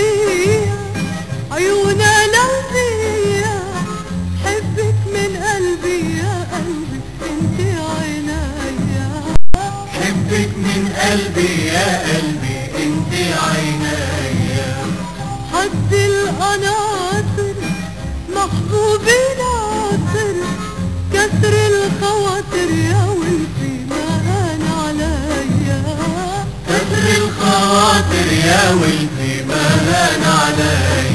فيها عيون لذية حبك من قلبي يا قلبي انت عينيا حبك من قلبي يا قلبي انت عينيا حد القناطر محبوبي ناصر كسر الخواطر يا ولفي ما هان عليا كسر الخواطر يا ولفي ما هان عليا